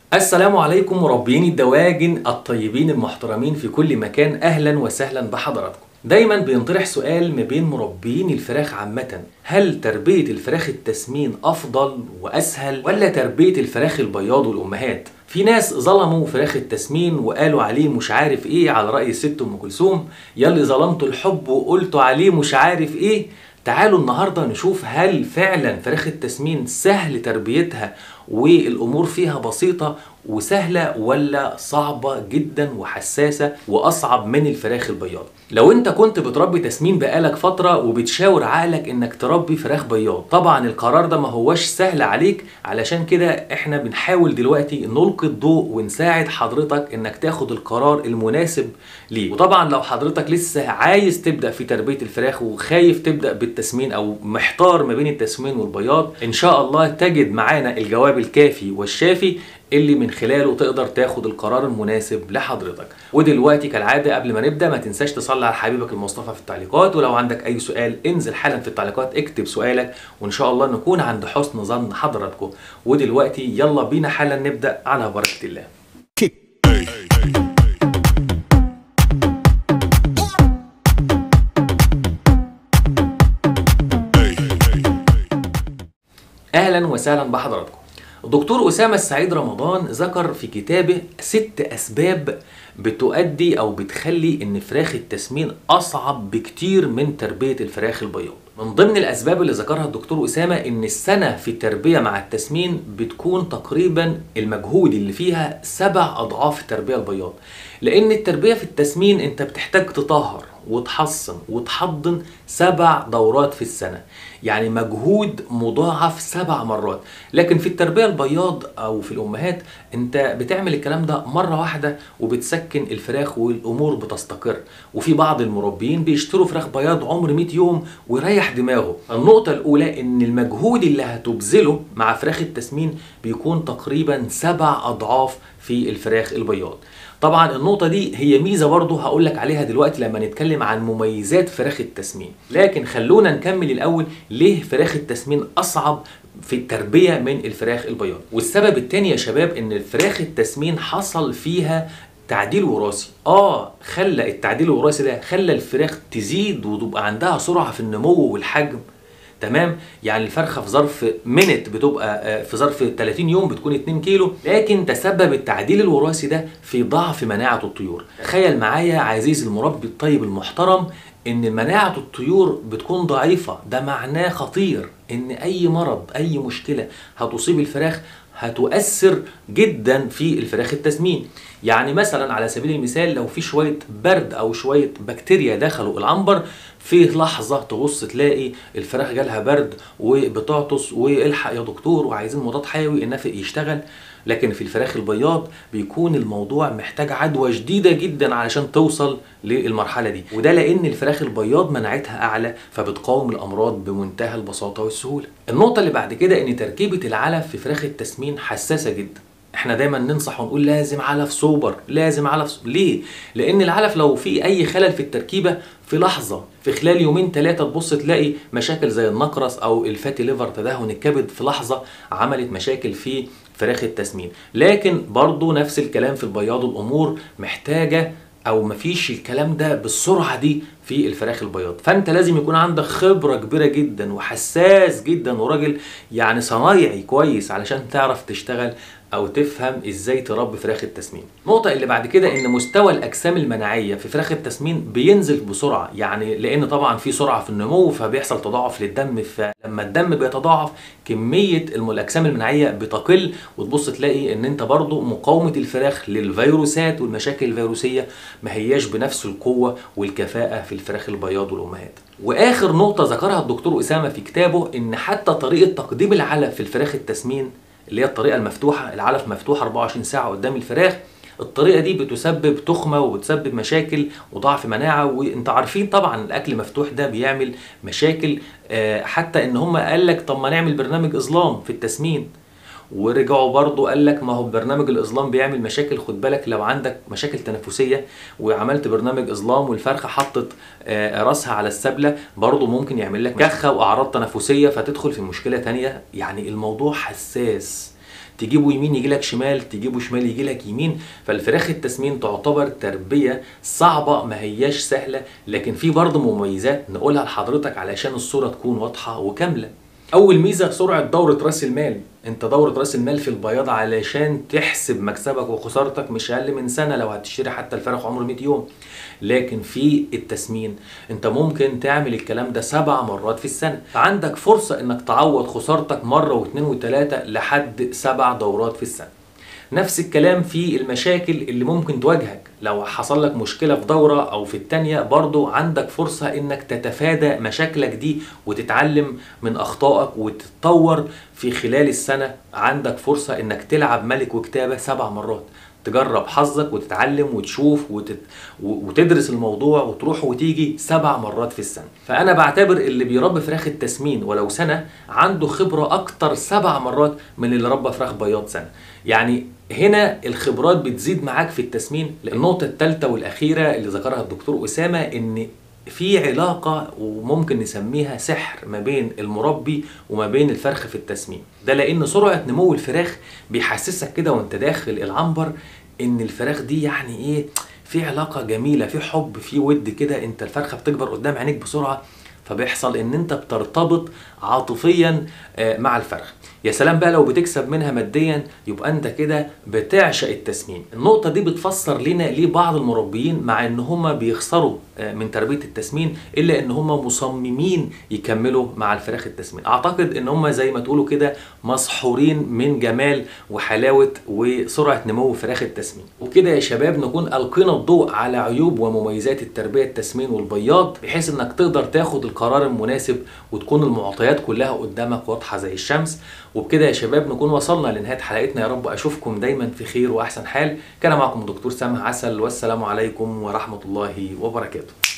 السلام عليكم مربيين الدواجن الطيبين المحترمين في كل مكان اهلا وسهلا بحضراتكم دايما بينطرح سؤال ما بين مربيين الفراخ عامة هل تربية الفراخ التسمين افضل واسهل ولا تربية الفراخ البياض والامهات في ناس ظلموا فراخ التسمين وقالوا عليه مش عارف ايه على رأي الست ام كلثوم يلي ظلمتوا الحب وقلتوا عليه مش عارف ايه تعالوا النهاردة نشوف هل فعلا فراخ التسمين سهل تربيتها والامور فيها بسيطة وسهلة ولا صعبة جدا وحساسة واصعب من الفراخ البياض لو انت كنت بتربي تسمين بقالك فترة وبتشاور عقلك انك تربي فراخ بياض طبعا القرار ده ما هوش سهل عليك علشان كده احنا بنحاول دلوقتي نلقي الضوء ونساعد حضرتك انك تاخد القرار المناسب ليه وطبعا لو حضرتك لسه عايز تبدأ في تربية الفراخ وخايف تبدأ بالتسمين او محتار ما بين التسمين والبياض ان شاء الله تجد معانا الجواب الكافي والشافي اللي من خلاله تقدر تاخد القرار المناسب لحضرتك ودلوقتي كالعادة قبل ما نبدأ ما تنساش تصلي على حبيبك المصطفى في التعليقات ولو عندك أي سؤال انزل حالا في التعليقات اكتب سؤالك وإن شاء الله نكون عند حسن ظن حضراتكم ودلوقتي يلا بينا حالا نبدأ على بركة الله اهلا وسهلا بحضراتكم الدكتور أسامة السعيد رمضان ذكر في كتابه ست أسباب بتؤدي أو بتخلي إن فراخ التسمين أصعب بكتير من تربية الفراخ البياض. من ضمن الأسباب اللي ذكرها الدكتور أسامة إن السنة في التربية مع التسمين بتكون تقريبا المجهود اللي فيها سبع أضعاف التربية البياض. لأن التربية في التسمين أنت بتحتاج تطهر وتحصن وتحضن سبع دورات في السنة يعني مجهود مضاعف سبع مرات لكن في التربية البياض أو في الأمهات أنت بتعمل الكلام ده مرة واحدة وبتسكن الفراخ والأمور بتستقر وفي بعض المربيين بيشتروا فراخ بياض عمر 100 يوم ويريح دماغه النقطة الأولى أن المجهود اللي هتبذله مع فراخ التسمين بيكون تقريبا سبع أضعاف في الفراخ البياض طبعا النقطة دي هي ميزة برضه هقول لك عليها دلوقتي لما نتكلم عن مميزات فراخ التسمين لكن خلونا نكمل الأول ليه فراخ التسمين أصعب في التربية من الفراخ البياض والسبب التاني يا شباب ان الفراخ التسمين حصل فيها تعديل وراثي اه خلى التعديل الوراثي ده خلى الفراخ تزيد وتبقى عندها سرعة في النمو والحجم تمام يعني الفرخه في ظرف منت بتبقى في ظرف 30 يوم بتكون 2 كيلو لكن تسبب التعديل الوراثي ده في ضعف مناعه الطيور تخيل معايا عزيزي المربي الطيب المحترم ان مناعه الطيور بتكون ضعيفه ده معناه خطير ان اي مرض اي مشكله هتصيب الفراخ هتؤثر جدا في الفراخ التسمين يعني مثلا على سبيل المثال لو في شويه برد او شويه بكتيريا دخلوا العنبر في لحظه تبص تلاقي الفراخ جالها برد وبتعطس والحق يا دكتور وعايزين مضاد حيوي النافق يشتغل لكن في الفراخ البياض بيكون الموضوع محتاج عدوى شديدة جدا علشان توصل للمرحلة دي وده لأن الفراخ البياض مناعتها أعلى فبتقاوم الأمراض بمنتهى البساطة والسهولة النقطة اللي بعد كده إن تركيبة العلف في فراخ التسمين حساسة جدا احنا دايما ننصح ونقول لازم علف سوبر لازم علف سوبر. ليه لان العلف لو في اي خلل في التركيبه في لحظه في خلال يومين ثلاثه تبص تلاقي مشاكل زي النقرس او الفاتي ليفر تدهن الكبد في لحظه عملت مشاكل في فراخ التسمين لكن برضو نفس الكلام في البياض الامور محتاجه او مفيش الكلام ده بالسرعه دي في الفراخ البياض فانت لازم يكون عندك خبره كبيره جدا وحساس جدا وراجل يعني صنايعي كويس علشان تعرف تشتغل او تفهم ازاي تربي فراخ التسمين النقطه اللي بعد كده ان مستوى الاجسام المناعيه في فراخ التسمين بينزل بسرعه يعني لان طبعا في سرعه في النمو فبيحصل تضاعف للدم فلما الدم بيتضاعف كميه الاجسام المناعيه بتقل وتبص تلاقي ان انت برضو مقاومه الفراخ للفيروسات والمشاكل الفيروسيه ما هياش بنفس القوه والكفاءه في الفراخ البياض والامهات واخر نقطه ذكرها الدكتور اسامه في كتابه ان حتى طريقه تقديم العلف في الفراخ التسمين اللي هي الطريقه المفتوحه العلف مفتوح 24 ساعه قدام الفراخ الطريقه دي بتسبب تخمه وبتسبب مشاكل وضعف مناعه وانت عارفين طبعا الاكل مفتوح ده بيعمل مشاكل حتى ان هم قال لك طب ما نعمل برنامج اظلام في التسمين ورجعوا برضو قال لك ما هو برنامج الاظلام بيعمل مشاكل خد بالك لو عندك مشاكل تنفسيه وعملت برنامج اظلام والفرخه حطت راسها على السبله برضو ممكن يعمل لك كخه واعراض تنفسيه فتدخل في مشكله تانية يعني الموضوع حساس تجيبه يمين يجي لك شمال تجيبه شمال يجي لك يمين فالفراخ التسمين تعتبر تربيه صعبه ما هياش سهله لكن في برضه مميزات نقولها لحضرتك علشان الصوره تكون واضحه وكامله اول ميزه سرعه دوره راس المال انت دوره راس المال في البياض علشان تحسب مكسبك وخسارتك مش اقل من سنه لو هتشتري حتى الفرخ عمره 100 يوم لكن في التسمين انت ممكن تعمل الكلام ده سبع مرات في السنه فعندك فرصه انك تعوض خسارتك مره واثنين وثلاثه لحد سبع دورات في السنه نفس الكلام في المشاكل اللي ممكن تواجهك لو حصل لك مشكلة في دورة أو في التانية برضو عندك فرصة إنك تتفادى مشاكلك دي وتتعلم من أخطائك وتتطور في خلال السنة عندك فرصة إنك تلعب ملك وكتابة سبع مرات تجرب حظك وتتعلم وتشوف وتت... وتدرس الموضوع وتروح وتيجي سبع مرات في السنة فأنا بعتبر اللي بيربي فراخ التسمين ولو سنة عنده خبرة أكتر سبع مرات من اللي ربى فراخ بياض سنة يعني هنا الخبرات بتزيد معاك في التسمين النقطة الثالثة والأخيرة اللي ذكرها الدكتور أسامة إن في علاقة وممكن نسميها سحر ما بين المربي وما بين الفرخ في التسمين ده لأن سرعة نمو الفراخ بيحسسك كده وانت داخل العنبر إن الفراخ دي يعني إيه في علاقة جميلة في حب في ود كده انت الفرخة بتكبر قدام عينيك بسرعة فبيحصل ان انت بترتبط عاطفيا مع الفرخ يا سلام بقى لو بتكسب منها ماديا يبقى انت كده بتعشق التسمين النقطة دي بتفسر لنا ليه بعض المربيين مع ان هم بيخسروا من تربية التسمين الا ان هم مصممين يكملوا مع الفراخ التسمين اعتقد ان هم زي ما تقولوا كده مسحورين من جمال وحلاوة وسرعة نمو فراخ التسمين وبكده يا شباب نكون القينا الضوء على عيوب ومميزات التربية التسمين والبياض بحيث انك تقدر تاخد القرار المناسب وتكون المعطيات كلها قدامك واضحة زي الشمس وبكده يا شباب نكون وصلنا لنهايه حلقتنا يا رب اشوفكم دايما في خير واحسن حال كان معكم دكتور سامح عسل والسلام عليكم ورحمه الله وبركاته